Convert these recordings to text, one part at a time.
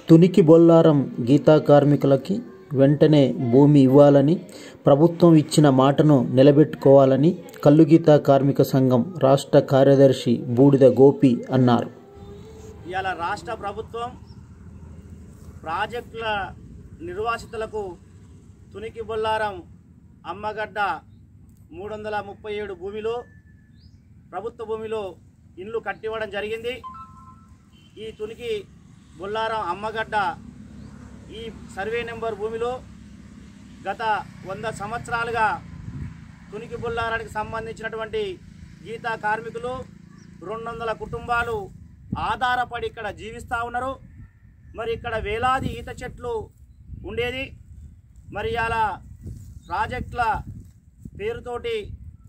తునికి బొల్లారం గీతా కార్మికులకి వెంటనే భూమి ఇవ్వాలని ప్రభుత్వం ఇచ్చిన మాటను నిలబెట్టుకోవాలని కల్లుగీత కార్మిక సంఘం రాష్ట్ర కార్యదర్శి బూడిద గోపి అన్నారు ఇవాళ రాష్ట్ర ప్రభుత్వం ప్రాజెక్టుల నిర్వాసితులకు తునికి బొల్లారం అమ్మగడ్డ మూడు వందల ముప్పై ఏడు భూమిలో ప్రభుత్వ భూమిలో ఇండ్లు కట్టివ్వడం జరిగింది ఈ తునికి బొల్లారం అమ్మగడ్డ ఈ సర్వే నెంబర్ భూమిలో గత వంద సంవత్సరాలుగా తునికి బొల్లారానికి సంబంధించినటువంటి గీతా కార్మికులు రెండు వందల కుటుంబాలు ఆధారపడి ఇక్కడ జీవిస్తూ ఉన్నారు మరి ఇక్కడ వేలాది ఈత చెట్లు ఉండేది మరి ఇలా ప్రాజెక్టుల పేరుతోటి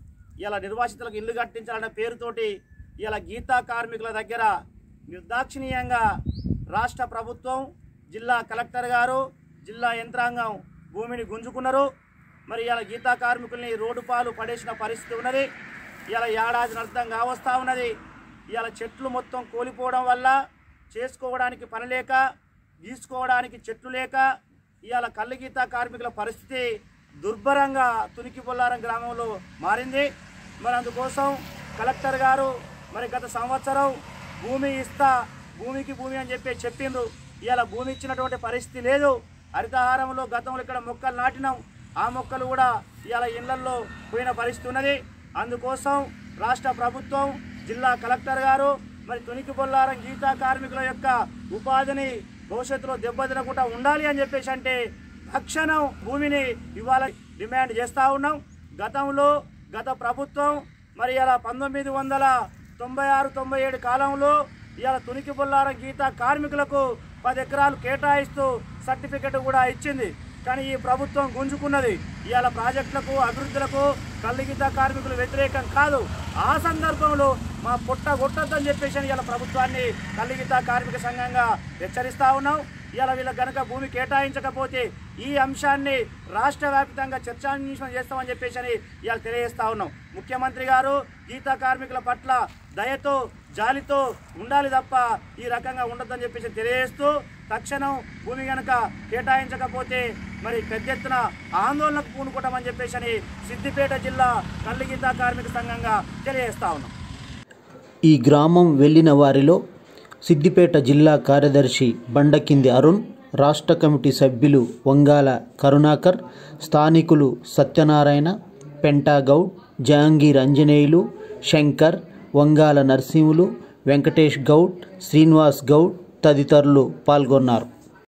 ఇలా నిర్వాసితులకు ఇల్లు కట్టించాలనే పేరుతోటి ఇలా గీతా కార్మికుల దగ్గర నిర్దాక్షిణీయంగా రాష్ట్ర ప్రభుత్వం జిల్లా కలెక్టర్ గారు జిల్లా యంత్రాంగం భూమిని గుంజుకున్నారు మరి ఇలా గీతా కార్మికుల్ని రోడ్డు పాలు పడేసిన పరిస్థితి ఉన్నది ఇలా ఏడాది అర్థం కావస్తా ఉన్నది ఇలా చెట్లు మొత్తం కోలిపోవడం వల్ల చేసుకోవడానికి పని లేక గీసుకోవడానికి చెట్లు లేక ఇవాళ కళ్ళు గీత కార్మికుల పరిస్థితి దుర్భరంగా తునికి బొల్లారం గ్రామంలో మారింది మరి అందుకోసం కలెక్టర్ గారు మరి గత సంవత్సరం భూమి ఇస్తా భూమికి భూమి అని చెప్పి చెప్పిండ్రు ఇవాళ భూమి ఇచ్చినటువంటి పరిస్థితి లేదు హరితహారంలో గతంలో ఇక్కడ మొక్కలు నాటినాం ఆ మొక్కలు కూడా ఇవాళ ఇళ్లల్లో పోయిన పరిస్థితి ఉన్నది అందుకోసం రాష్ట్ర ప్రభుత్వం జిల్లా కలెక్టర్ గారు మరి తునికి బొల్లారం గీతా కార్మికుల యొక్క ఉపాధిని భవిష్యత్తులో దెబ్బతినకుండా ఉండాలి అని చెప్పేసి అంటే తక్షణం భూమిని ఇవాళ డిమాండ్ చేస్తూ ఉన్నాం గతంలో గత ప్రభుత్వం మరి ఇలా పంతొమ్మిది వందల తొంభై ఆరు తొంభై ఏడు కాలంలో ఇవాళ తునికి బొల్లారం గీతా కార్మికులకు పది ఎకరాలు కేటాయిస్తూ సర్టిఫికెట్ కూడా ఇచ్చింది కానీ ఈ ప్రభుత్వం గుంజుకున్నది ఇవాళ ప్రాజెక్టులకు అభివృద్ధులకు కల్లిగీత కార్మికులు వ్యతిరేకం కాదు ఆ సందర్భంలో మా పుట్ట కొట్టద్దని చెప్పేసి ఇవాళ ప్రభుత్వాన్ని కల్లిగీత కార్మిక సంఘంగా హెచ్చరిస్తా ఉన్నాం ఇవాళ వీళ్ళకి గనక భూమి కేటాయించకపోతే ఈ అంశాన్ని రాష్ట్ర వ్యాప్తంగా చర్చాన్వేషణ చేస్తామని చెప్పేసి అని ఇవాళ తెలియజేస్తా ఉన్నాం ముఖ్యమంత్రి గారు గీతా కార్మికుల పట్ల దయతో జాలితో ఉండాలి తప్ప ఈ రకంగా ఉండొద్దని చెప్పేసి తెలియజేస్తూ తక్షణం భూమి గనక కేటాయించకపోతే మరి పెద్ద ఎత్తున ఆందోళనకు పూనుకుంటామని చెప్పేసి అని సిద్దిపేట జిల్లా కల్లిగీతా కార్మిక సంఘంగా తెలియజేస్తా ఉన్నాం ఈ గ్రామం వెళ్ళిన వారిలో సిద్దిపేట జిల్లా కార్యదర్శి బండకింది అరుణ్ రాష్ట్ర కమిటీ సభ్యులు వంగాల కరుణాకర్ స్థానికులు సత్యనారాయణ పెంటాగౌడ్ జహాంగీర్ అంజనేయులు శంకర్ వంగాల నరసింహులు వెంకటేష్ గౌడ్ శ్రీనివాస్ గౌడ్ తదితరులు పాల్గొన్నారు